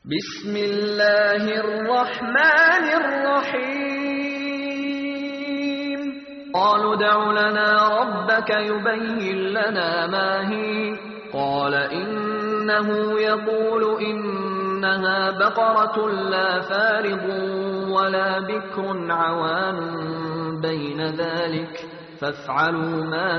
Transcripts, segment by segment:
بسم الله الرحمن الرحيم قالوا ادع لنا ربك يبين لنا ما هي قال إنه يقول إنها بقرة لا فارض ولا بكر عوان بين ذلك فافعلوا ما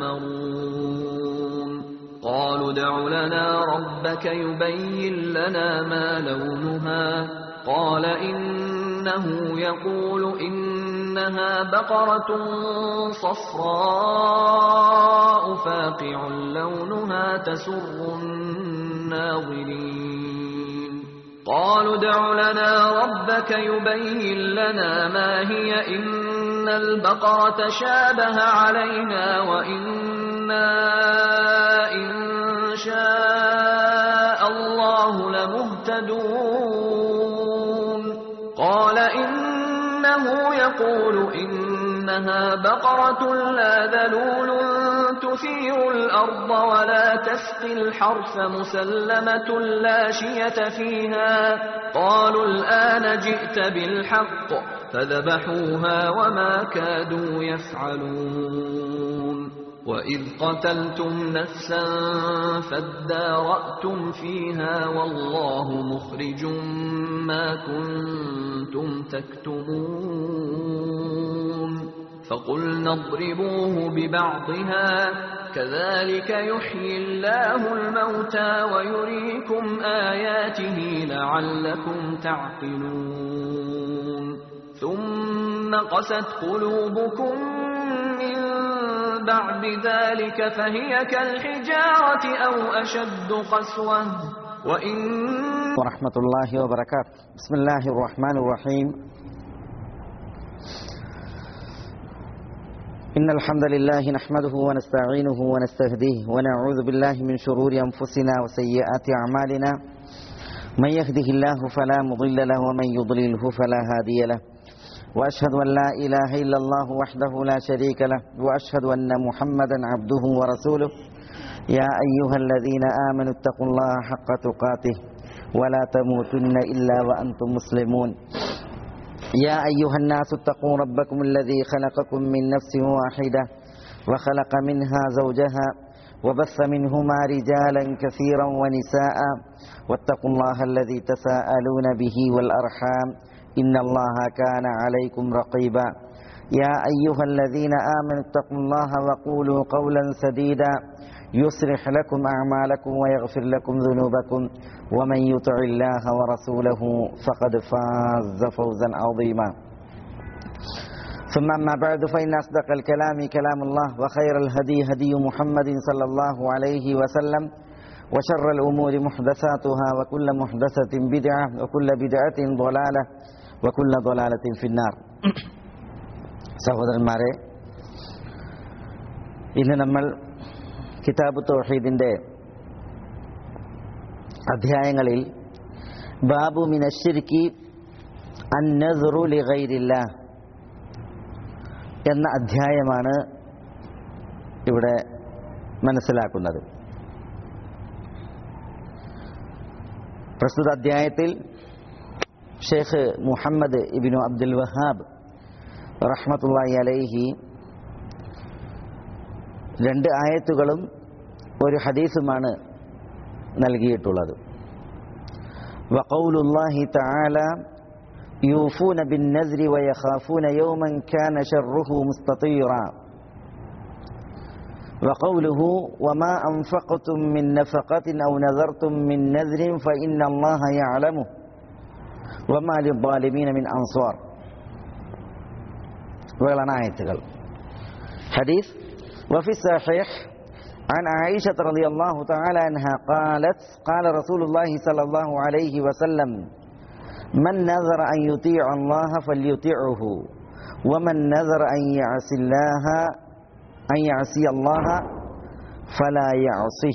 تؤمرون قالوا ادع لنا ربك يبين لنا ما لونها قال إنه يقول إنها بقرة صفراء فاقع لونها تسر الناظرين قالوا ادع لنا ربك يبين لنا ما هي إن البقرة شابه علينا وإنا إن شاء الله لمهتدون قال إنه يقول إنها بقرة لا ذلول تثير الأرض ولا تسقي الحرث مسلمة لا شية فيها قالوا الآن جئت بالحق فذبحوها وما كادوا يفعلون وإذ قتلتم نفسا فادارأتم فيها والله مخرج ما كنتم تكتمون فقلنا اضربوه ببعضها كذلك يحيي الله الموتى ويريكم آياته لعلكم تعقلون ثم قست قلوبكم من بعد ذلك فهي كالحجارة أو أشد قسوة وإن ورحمة الله وبركاته بسم الله الرحمن الرحيم إن الحمد لله نحمده ونستعينه ونستهديه ونعوذ بالله من شرور أنفسنا وسيئات أعمالنا من يهده الله فلا مضل له ومن يضلله فلا هادي له وأشهد أن لا إله إلا الله وحده لا شريك له وأشهد أن محمدا عبده ورسوله يا أيها الذين آمنوا اتقوا الله حق تقاته ولا تموتن إلا وأنتم مسلمون يا أيها الناس اتقوا ربكم الذي خلقكم من نفس واحدة وخلق منها زوجها وبث منهما رجالا كثيرا ونساء واتقوا الله الذي تساءلون به والأرحام إن الله كان عليكم رقيبا يا أيها الذين آمنوا اتقوا الله وقولوا قولا سديدا يصلح لكم أعمالكم ويغفر لكم ذنوبكم ومن يطع الله ورسوله فقد فاز فوزا عظيما ثم أما بعد فإن أصدق الكلام كلام الله وخير الهدي هدي محمد صلى الله عليه وسلم وشر الأمور محدثاتها وكل محدثة بدعة وكل بدعة ضلالة وكل ضلالة في النار സഹോദരന്മാരെ ഇന്ന് നമ്മൾ കിതാബ് തൗഹീദിന്റെ അധ്യായങ്ങളിൽ ബാബു മിനശ്ശിരിക്കി അന്നസുറു ലിഗൈരില്ല എന്ന അധ്യായമാണ് ഇവിടെ മനസ്സിലാക്കുന്നത് പ്രസ്തുത അധ്യായത്തിൽ ഷെയ്ഖ് മുഹമ്മദ് ഇബിനു അബ്ദുൽ വഹാബ് റഹ്മത്തുള്ളി അലൈഹി രണ്ട് ആയത്തുകളും ഒരു ഹദീസുമാണ് നൽകിയിട്ടുള്ളത് وقول الله تعالى يوفون بالنذر ويخافون يوما كان شره مستطيرا وقوله وما أنفقتم من نفقة أو نذرتم من نذر فإن الله يعلمه وما للظالمين من أنصار وغلنا آياتകൾ حديث وفي الصحيح عن عائشة رضي الله تعالى عنها قالت قال رسول الله صلى الله عليه وسلم من نذر أن يطيع الله فليطيعه ومن نذر أن يعصي الله أن يعصي الله فلا يعصه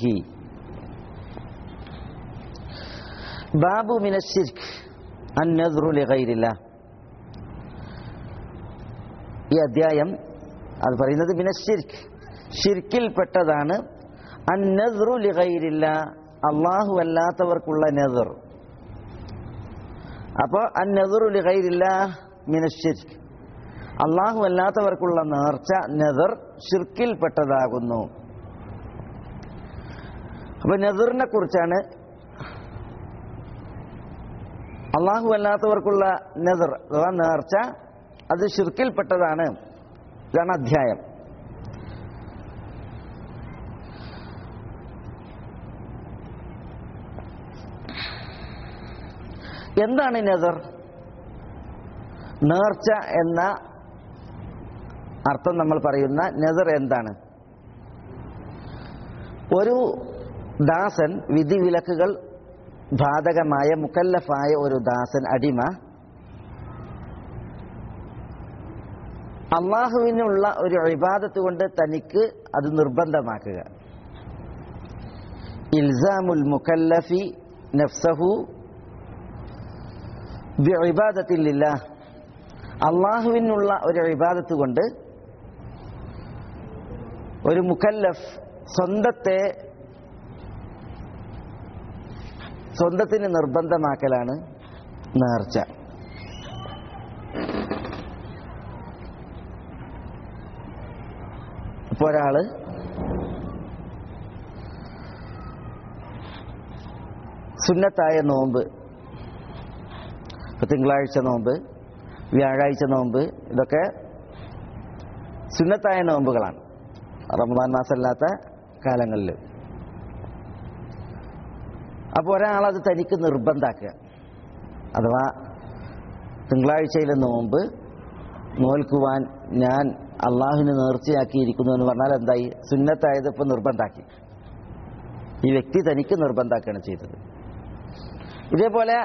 باب من الشرك النذر لغير الله ഈ അധ്യായം അത് പറയുന്നത് മിനശിർക്ക് ഷിർക്കിൽപ്പെട്ടതാണ് അന്നദ്റു ലിഗൈരില്ല അള്ളാഹു അല്ലാത്തവർക്കുള്ള നെതർ അപ്പോൾ അന്നദുറുലി ഗൈരില്ല മിനശ്ശിർക്ക് അള്ളാഹു അല്ലാത്തവർക്കുള്ള നേർച്ച നെതർ ഷിർക്കിൽപ്പെട്ടതാകുന്നു അപ്പൊ നെതിറിനെ കുറിച്ചാണ് അള്ളാഹു അല്ലാത്തവർക്കുള്ള നെതിർ അഥവാ നേർച്ച അത് ഷിർക്കിൽപ്പെട്ടതാണ് ഇതാണ് അധ്യായം എന്താണ് നെതർ നേർച്ച എന്ന അർത്ഥം നമ്മൾ പറയുന്ന നെതർ എന്താണ് ഒരു ദാസൻ വിധിവിലക്കുകൾ ബാധകമായ മുക്കല്ലഫായ ഒരു ദാസൻ അടിമ അള്ളാഹുവിനുള്ള ഒരു ഇബാദത്ത് കൊണ്ട് തനിക്ക് അത് നിർബന്ധമാക്കുക ഇൽസാമുൽ മുക്കല്ലഫി നഫ്സഹു ബിഇബാദത്തില്ല അള്ളാഹുവിനുള്ള ഒരു ഇബാദത്ത് കൊണ്ട് ഒരു മുക്കല്ലഫ് സ്വന്തത്തെ സ്വന്തത്തിന് നിർബന്ധമാക്കലാണ് നേർച്ച ഇപ്പൊ ഒരാള് സുന്നത്തായ നോമ്പ് ഇപ്പൊ തിങ്കളാഴ്ച നോമ്പ് വ്യാഴാഴ്ച നോമ്പ് ഇതൊക്കെ സുന്നത്തായ നോമ്പുകളാണ് റമദാൻ മാസമല്ലാത്ത കാലങ്ങളിൽ അപ്പോൾ ഒരാളത് തനിക്ക് നിർബന്ധാക്കുക അഥവാ തിങ്കളാഴ്ചയിലെ നോമ്പ് നോൽക്കുവാൻ ഞാൻ അള്ളാഹുവിന് നേർച്ചയാക്കിയിരിക്കുന്നു എന്ന് പറഞ്ഞാൽ എന്തായി സുന്നത്തായത് ഇപ്പൊ നിർബന്ധാക്കി ഈ വ്യക്തി തനിക്ക് നിർബന്ധാക്കുകയാണ് ചെയ്തത് ഇതേപോലെ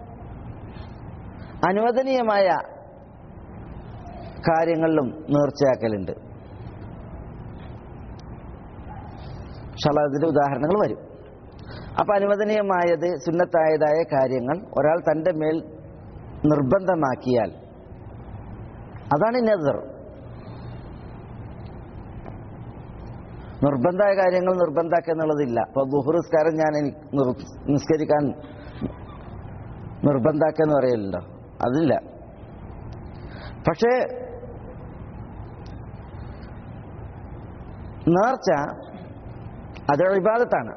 അനുവദനീയമായ കാര്യങ്ങളിലും നേർച്ചയാക്കലുണ്ട് പക്ഷേ അതിന്റെ ഉദാഹരണങ്ങൾ വരും അപ്പൊ അനുവദനീയമായത് സുന്നത്തായതായ കാര്യങ്ങൾ ഒരാൾ തന്റെ മേൽ നിർബന്ധമാക്കിയാൽ അതാണ് നെതർ നിർബന്ധമായ കാര്യങ്ങൾ നിർബന്ധാക്കുക എന്നുള്ളതില്ല ഇപ്പൊ ദുഹുറുസ്കാരം ഞാൻ എനിക്ക് നിർ- നിസ്കരിക്കാൻ നിർബന്ധാക്കുക എന്ന് പറയലുണ്ടോ അതില്ല പക്ഷേ നേർച്ച അത് ഇബാദത്താണ്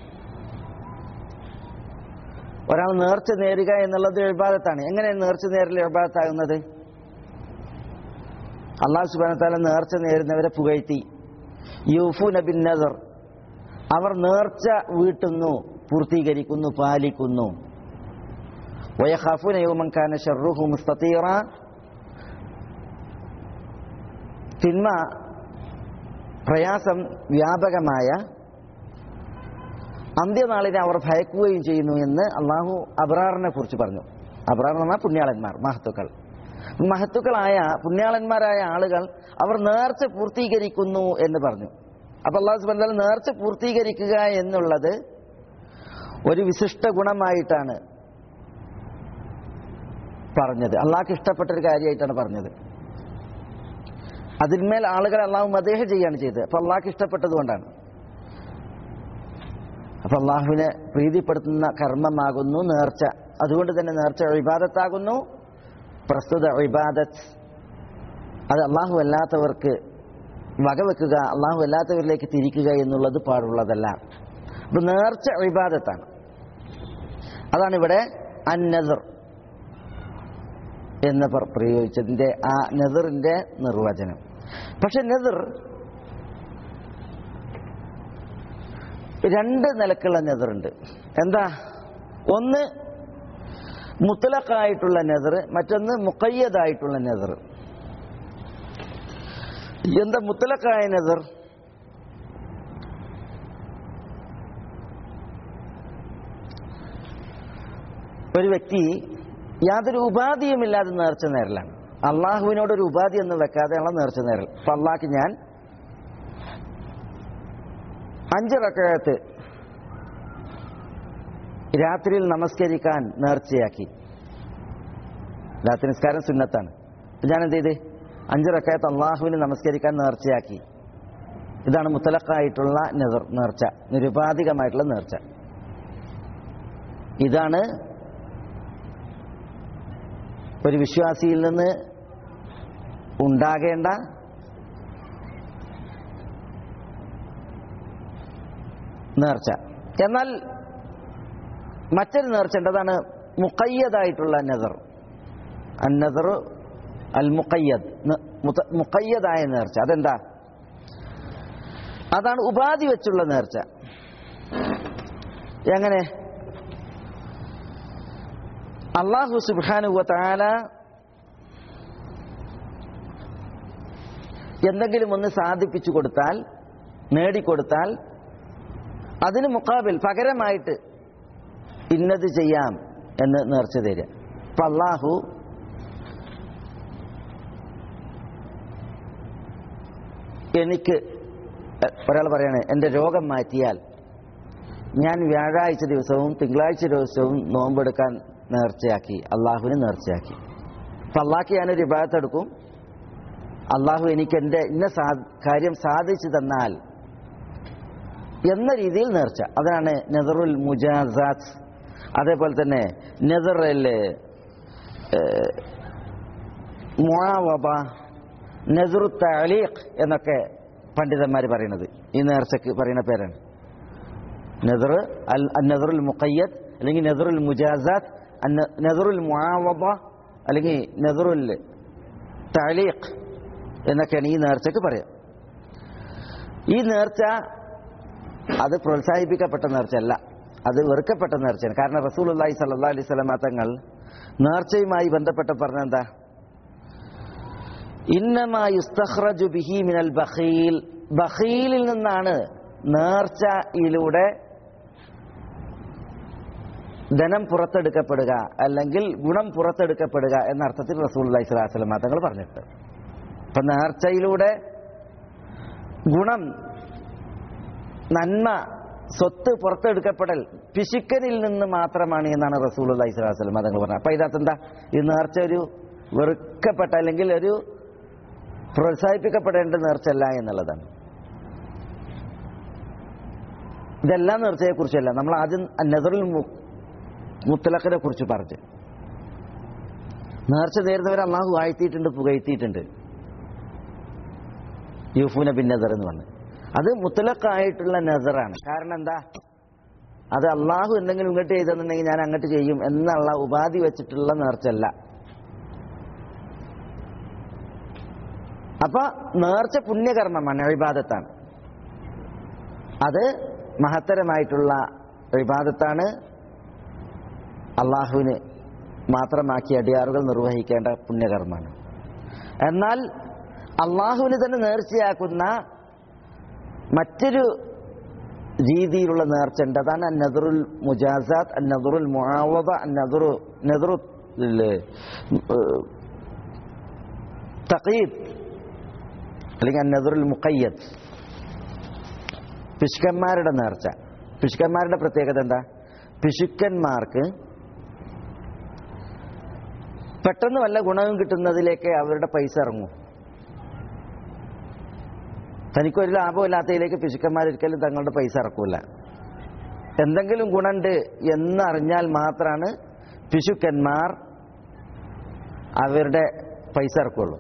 ഒരാൾ നേർച്ച നേരുക എന്നുള്ളത് ഇബാദത്താണ് എങ്ങനെ നേർച്ച നേരൽ ഇബാദത്താകുന്നത് അള്ളാഹു സുബാനത്താല നേർച്ച നേരുന്നവരെ പുകഴ്ത്തി യൂഫു നബിൻ നദർ അവർ നേർച്ച വീട്ടുന്നു പൂർത്തീകരിക്കുന്നു പാലിക്കുന്നു വയഖാഫുന യൗമൻ കാന ശർറുഹു മുസ്തതീറ തിന്മ പ്രയാസം വ്യാപകമായ അന്ത്യനാളിനെ അവർ ഭയക്കുകയും ചെയ്യുന്നു എന്ന് അള്ളാഹു അബ്രാറിനെ കുറിച്ച് പറഞ്ഞു അബ്രാർ എന്ന് പറഞ്ഞാൽ പുണ്യാളന്മാർ മഹത്തുക്കൾ മഹത്തുക്കളായ പുണ്യാളന്മാരായ ആളുകൾ അവർ നേർച്ച പൂർത്തീകരിക്കുന്നു എന്ന് പറഞ്ഞു അപ്പൊ അള്ളാഹു സുബാൻ നേർച്ച പൂർത്തീകരിക്കുക എന്നുള്ളത് ഒരു വിശിഷ്ട ഗുണമായിട്ടാണ് പറഞ്ഞത് അള്ളാഹ്ക്ക് ഇഷ്ടപ്പെട്ട ഒരു കാര്യമായിട്ടാണ് പറഞ്ഞത് അതിന്മേൽ ആളുകൾ അള്ളാഹു മദേഹ ചെയ്യാണ് ചെയ്തത് അപ്പൊ അള്ളാഹ്ക്ക് ഇഷ്ടപ്പെട്ടത് കൊണ്ടാണ് അപ്പൊ അള്ളാഹുവിനെ പ്രീതിപ്പെടുത്തുന്ന കർമ്മമാകുന്നു നേർച്ച അതുകൊണ്ട് തന്നെ നേർച്ച ഇബാദത്താകുന്നു പ്രസ്തുത ഇബാദത്ത് അത് അള്ളാഹു അല്ലാത്തവർക്ക് വകവെക്കുക അള്ളാഹു അല്ലാത്തവരിലേക്ക് തിരിക്കുക എന്നുള്ളത് പാടുള്ളതല്ല അപ്പൊ നേർച്ച ഇബാദത്താണ് അതാണ് ഇവിടെ അന്നദർ എന്ന് പ്ര- പ്രയോഗിച്ചതിന്റെ ആ നെതിറിന്റെ നിർവചനം പക്ഷെ നെതിർ രണ്ട് നിലക്കുള്ള നെതിറുണ്ട് എന്താ ഒന്ന് മുത്തലക്കായിട്ടുള്ള നെതിർ മറ്റൊന്ന് മുക്കയ്യതായിട്ടുള്ള നെതിർ എന്താ മുത്തലക്കായ നെതിർ ഒരു വ്യക്തി യാതൊരു ഉപാധിയുമില്ലാതെ നേർച്ച നേരലാണ് അള്ളാഹുവിനോട് ഒരു ഉപാധി ഒന്നും വെക്കാതെയുള്ള നേർച്ച നേരൽ അപ്പൊ അള്ളാഹ്ക്ക് ഞാൻ അഞ്ച് റക്കഴത്ത് രാത്രിയിൽ നമസ്കരിക്കാൻ നേർച്ചയാക്കി രാത്രി നിസ്കാരം സുന്നത്താണ് അപ്പൊ ഞാൻ എന്ത് ചെയ്ത് അഞ്ച് റക്കയത്ത് അള്ളാഹുവിന് നമസ്കരിക്കാൻ നേർച്ചയാക്കി ഇതാണ് മുത്തലക്കായിട്ടുള്ള നെതർ നേർച്ച നിരുപാധികമായിട്ടുള്ള നേർച്ച ഇതാണ് ഒരു വിശ്വാസിയിൽ നിന്ന് ഉണ്ടാകേണ്ട നേർച്ച എന്നാൽ മറ്റൊരു നേർച്ച ഉണ്ട് അതാണ് മുക്കയ്യതായിട്ടുള്ള നെതർ അന്നദർ അൽ മുക്കയ്യദ് മുക്കയ്യതായ നേർച്ച അതെന്താ അതാണ് ഉപാധി വെച്ചുള്ള നേർച്ച എങ്ങനെ അള്ളാഹു സുബാനുവ താല എന്തെങ്കിലും ഒന്ന് സാധിപ്പിച്ചു കൊടുത്താൽ നേടിക്കൊടുത്താൽ അതിന് മുക്കാബിൽ പകരമായിട്ട് ഇന്നത് ചെയ്യാം എന്ന് നേർച്ച തരിക അപ്പൊ അള്ളാഹു എനിക്ക് ഒരാൾ പറയാണ് എൻ്റെ രോഗം മാറ്റിയാൽ ഞാൻ വ്യാഴാഴ്ച ദിവസവും തിങ്കളാഴ്ച ദിവസവും നോമ്പെടുക്കാൻ നേർച്ചയാക്കി അള്ളാഹുവിന് നേർച്ചയാക്കി അപ്പൊ അള്ളാഹ്ക്ക് ഞാനൊരു വിഭാഗത്തെടുക്കും അള്ളാഹു എനിക്ക് എൻ്റെ ഇന്ന സാ കാര്യം സാധിച്ചു തന്നാൽ എന്ന രീതിയിൽ നേർച്ച അതാണ് നെതറുൽ മുജാസാത്ത് അതേപോലെ തന്നെ നെതറൽ മുആവബ നെസറു തലീഖ് എന്നൊക്കെ പണ്ഡിതന്മാർ പറയുന്നത് ഈ നേർച്ചക്ക് പറയുന്ന പേരാണ് നെസർ അൽ നെസറുൽ മുഖയ്യദ് അല്ലെങ്കിൽ നെസറുൽ മുജാസാത്ത് നെസറുൽ മുആവബ അല്ലെങ്കിൽ നെസറുൽ തലീഖ് എന്നൊക്കെയാണ് ഈ നേർച്ചക്ക് പറയാം ഈ നേർച്ച അത് പ്രോത്സാഹിപ്പിക്കപ്പെട്ട നേർച്ചയല്ല അത് വെറുക്കപ്പെട്ട നേർച്ചയാണ് കാരണം റസൂൽ അള്ളാഹി സല്ലാ അലൈഹി സ്വലമ തങ്ങൾ നേർച്ചയുമായി ബന്ധപ്പെട്ട് പറഞ്ഞെന്താ ഇന്നമായുസ്തഖ്റജു ബിഹി മിനൽ ബഖീൽ ബഖീലിൽ നിന്നാണ് നേർച്ചയിലൂടെ ധനം പുറത്തെടുക്കപ്പെടുക അല്ലെങ്കിൽ ഗുണം പുറത്തെടുക്കപ്പെടുക എന്ന അർത്ഥത്തിൽ റസൂൽ അള്ളഹി സ്വലാഹു വസ്ലമ തങ്ങൾ പറഞ്ഞിട്ട് അപ്പൊ നേർച്ചയിലൂടെ ഗുണം നന്മ സ്വത്ത് പുറത്തെടുക്കപ്പെടൽ പിശുക്കനിൽ നിന്ന് മാത്രമാണ് എന്നാണ് റസൂൽ അള്ളഹി സ്വലാഹു വസ്ലം തങ്ങൾ പറഞ്ഞത് അപ്പൊ ഇതിനകത്ത് എന്താ ഈ നേർച്ച ഒരു വെറുക്കപ്പെട്ട അല്ലെങ്കിൽ ഒരു പ്രോത്സാഹിപ്പിക്കപ്പെടേണ്ട നേർച്ചയല്ല എന്നുള്ളതാണ് ഇതെല്ലാം നേർച്ചയെ കുറിച്ചല്ല നമ്മൾ ആദ്യം നെതറിൽ മുത്തലഖിനെ കുറിച്ച് പറഞ്ഞു നേർച്ച നേരുന്നവർ അള്ളാഹു ആഴ്ത്തിയിട്ടുണ്ട് പുകഴ്ത്തിയിട്ടുണ്ട് യൂഫൂന ബിൻ നസർ എന്ന് പറഞ്ഞു അത് മുത്തലക്കായിട്ടുള്ള നസറാണ് കാരണം എന്താ അത് അള്ളാഹു എന്തെങ്കിലും ഇങ്ങോട്ട് ചെയ്തെന്നുണ്ടെങ്കിൽ ഞാൻ അങ്ങോട്ട് ചെയ്യും എന്നുള്ള ഉപാധി വെച്ചിട്ടുള്ള നേർച്ചല്ല അപ്പൊ നേർച്ച പുണ്യകർമ്മമാണ് അഴിബാദത്താണ് അത് മഹത്തരമായിട്ടുള്ള അഴിബാദത്താണ് അള്ളാഹുവിന് മാത്രമാക്കി അടിയാറുകൾ നിർവഹിക്കേണ്ട പുണ്യകർമ്മമാണ് എന്നാൽ അള്ളാഹുവിന് തന്നെ നേർച്ചയാക്കുന്ന മറ്റൊരു രീതിയിലുള്ള നേർച്ച ഉണ്ട് അതാണ് നദറുൽ മുജാസാത്ത് നദറുൽ മുആവദ നദറു നദറു തഖീദ് അല്ലെങ്കിൽ നദറുൽ മുഖയ്യദ് പിശുക്കന്മാരുടെ നേർച്ച പിശുക്കന്മാരുടെ പ്രത്യേകത എന്താ പിശുക്കന്മാർക്ക് പെട്ടെന്ന് വല്ല ഗുണവും കിട്ടുന്നതിലേക്ക് അവരുടെ പൈസ ഇറങ്ങും തനിക്കൊരു ലാഭമില്ലാത്തതിലേക്ക് പിശുക്കന്മാരൊരിക്കലും തങ്ങളുടെ പൈസ ഇറക്കൂല എന്തെങ്കിലും ഗുണമുണ്ട് എന്നറിഞ്ഞാൽ മാത്രമാണ് പിശുക്കന്മാർ അവരുടെ പൈസ ഇറക്കുള്ളൂ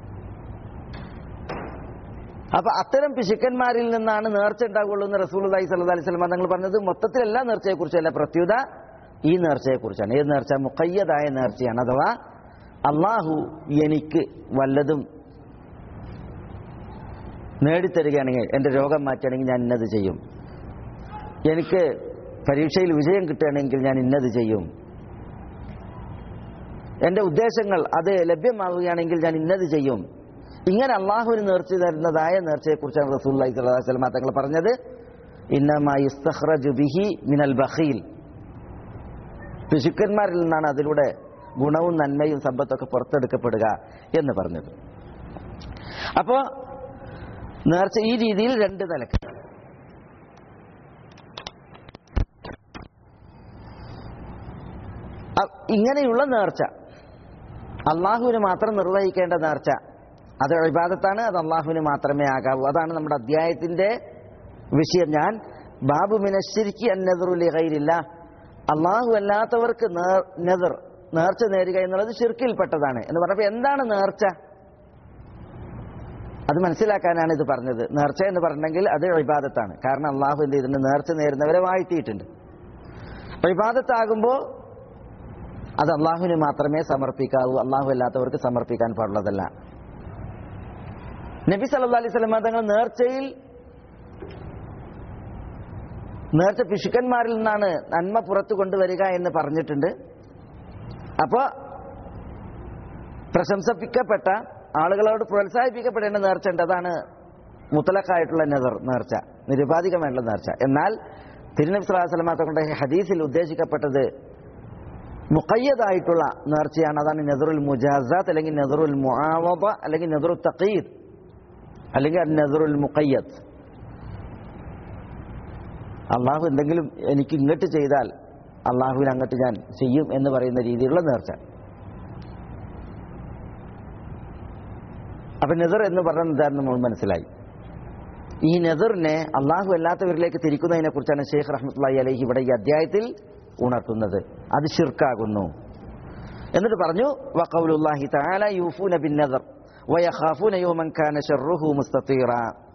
അപ്പൊ അത്തരം പിശുക്കന്മാരിൽ നിന്നാണ് നേർച്ച ഉണ്ടാകുള്ളൂ എന്ന് റസൂൽ അലൈഹി സല്ലാ അലൈഹി സ്വലം തങ്ങൾ പറഞ്ഞത് മൊത്തത്തിൽ എല്ലാ നേർച്ചയെക്കുറിച്ചല്ല പ്രത്യുത ഈ നേർച്ചയെക്കുറിച്ചാണ് ഏത് നേർച്ച മുക്കയ്യതായ നേർച്ചയാണ് അഥവാ അള്ളാഹു എനിക്ക് വല്ലതും നേടിത്തരികയാണെങ്കിൽ എൻ്റെ രോഗം മാറ്റുകയാണെങ്കിൽ ഞാൻ ഇന്നത് ചെയ്യും എനിക്ക് പരീക്ഷയിൽ വിജയം കിട്ടുകയാണെങ്കിൽ ഞാൻ ഇന്നത് ചെയ്യും എൻ്റെ ഉദ്ദേശങ്ങൾ അത് ലഭ്യമാവുകയാണെങ്കിൽ ഞാൻ ഇന്നത് ചെയ്യും ഇങ്ങനെ അള്ളാഹുവിന് നേർച്ച തരുന്നതായ നേർച്ചയെക്കുറിച്ചാണ് റസൂല്ലി സ്വലാസ്ലമ തങ്ങൾ പറഞ്ഞത് ബിഹി മിനൽ ബഖീൽ പിശുക്കന്മാരിൽ നിന്നാണ് അതിലൂടെ ഗുണവും നന്മയും സമ്പത്തൊക്കെ പുറത്തെടുക്കപ്പെടുക എന്ന് പറഞ്ഞത് അപ്പോ നേർച്ച ഈ രീതിയിൽ രണ്ട് നിലക്ക് ഇങ്ങനെയുള്ള നേർച്ച അള്ളാഹുവിന് മാത്രം നിർവഹിക്കേണ്ട നേർച്ച അത് വിവാദത്താണ് അത് അള്ളാഹുവിന് മാത്രമേ ആകാവൂ അതാണ് നമ്മുടെ അധ്യായത്തിന്റെ വിഷയം ഞാൻ ബാബു മിനശ്ശിരിക്ക് അന്നെതിറുലി കയ്യിലില്ല അള്ളാഹു അല്ലാത്തവർക്ക് നെതിർ നേർച്ച നേരുക എന്നുള്ളത് ഷിർക്കിൽപ്പെട്ടതാണ് എന്ന് പറഞ്ഞപ്പോൾ എന്താണ് നേർച്ച അത് മനസ്സിലാക്കാനാണ് ഇത് പറഞ്ഞത് നേർച്ച എന്ന് പറഞ്ഞെങ്കിൽ അത് ഇബാദത്താണ് കാരണം അള്ളാഹു എന്ത് ചെയ്തിട്ടുണ്ട് നേർച്ച നേരുന്നവരെ വാഴ്ത്തിയിട്ടുണ്ട് ഇബാദത്താകുമ്പോൾ അത് അള്ളാഹുവിന് മാത്രമേ സമർപ്പിക്കാവൂ അള്ളാഹു അല്ലാത്തവർക്ക് സമർപ്പിക്കാൻ പാടുള്ളതല്ല നബി സല്ലാ അലൈഹി സ്വലമ തങ്ങൾ നേർച്ചയിൽ നേർച്ച പിശുക്കന്മാരിൽ നിന്നാണ് നന്മ പുറത്തു കൊണ്ടുവരിക എന്ന് പറഞ്ഞിട്ടുണ്ട് അപ്പോൾ പ്രശംസിക്കപ്പെട്ട ആളുകളോട് പ്രോത്സാഹിപ്പിക്കപ്പെടേണ്ട നേർച്ച ഉണ്ട് അതാണ് മുത്തലക്കായിട്ടുള്ള നെതർ നേർച്ച നിരുപാധികമായിട്ടുള്ള നേർച്ച എന്നാൽ തിരുനബി സ്വലാസ്ലമ തങ്ങളുടെ ഹദീസിൽ ഉദ്ദേശിക്കപ്പെട്ടത് മുഖയ്യതായിട്ടുള്ള നേർച്ചയാണ് അതാണ് നെതറുൽ മുജാസാത്ത് അല്ലെങ്കിൽ നെതറുൽ മുആവബ അല്ലെങ്കിൽ നെതറു തഖീദ് അല്ലെങ്കിൽ നെതറുൽ മുഖയ്യത്ത് അള്ളാഹു എന്തെങ്കിലും എനിക്ക് ഇങ്ങോട്ട് ചെയ്താൽ അള്ളാഹുവിന് അങ്ങോട്ട് ഞാൻ ചെയ്യും എന്ന് പറയുന്ന രീതിയിലുള്ള നേർച്ച അപ്പൊ നെതർ എന്ന് പറഞ്ഞ എന്താണെന്ന് നമ്മൾ മനസ്സിലായി ഈ നെതറിനെ അള്ളാഹു അല്ലാത്തവരിലേക്ക് തിരിക്കുന്നതിനെ കുറിച്ചാണ് ഷെയ്ഖ് റഹ്മത്തുള്ളി അലഹി ഇവിടെ ഈ അധ്യായത്തിൽ ഉണർത്തുന്നത് അത് ഷിർക്കാകുന്നു എന്നിട്ട് പറഞ്ഞു വഖൗലുല്ലാഹി തആല യൂഫൂന ബിൻ നദർ വയഖാഫൂന യൗമൻ കാന ശർറുഹു മുസ്തതീറ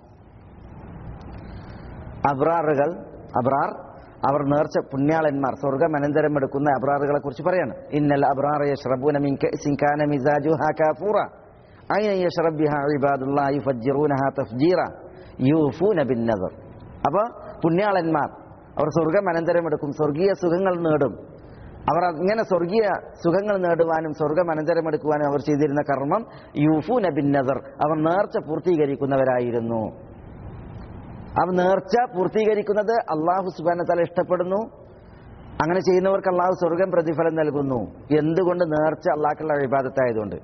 അബ്രാറുകൾ അബ്രാർ അവർ നേർച്ച പുണ്യാളന്മാർ സ്വർഗം അനന്തരം എടുക്കുന്ന അബ്രാറുകളെ കുറിച്ച് പറയാണ് ഇന്നൽ അബ്രാർ യഷ്റബൂന മിൻ കഅസിൻ കാന മിസാജുഹാ കാഫൂറ അയ്ന യഷ്റബ് ബിഹാ ഇബാദുല്ലാഹി യുഫജ്ജിറൂനഹാ തഫ്ജീറ യൂഫൂന ബിൻ നദർ അപ്പോൾ പുണ്യാളന്മാർ അവർ സ്വർഗം അനന്തരം എടുക്കും സ്വർഗീയ സുഖങ്ങൾ നേടും അവർ അങ്ങനെ സ്വർഗീയ സുഖങ്ങൾ നേടുവാനും സ്വർഗം അനന്തരം എടുക്കുവാനും അവർ ചെയ്തിരുന്ന കർമ്മം യൂഫൂന ബിൻ നദർ അവർ നേർച്ച പൂർത്തീകരിക്കുന്നവരായിരുന്നു അവ നേർച്ച പൂർത്തീകരിക്കുന്നത് അള്ളാഹു സുബാനത്താല ഇഷ്ടപ്പെടുന്നു അങ്ങനെ ചെയ്യുന്നവർക്ക് അള്ളാഹു സ്വർഗം പ്രതിഫലം നൽകുന്നു എന്തുകൊണ്ട് നേർച്ച അള്ളാഹുള്ള വിവാദത്തായതുകൊണ്ട്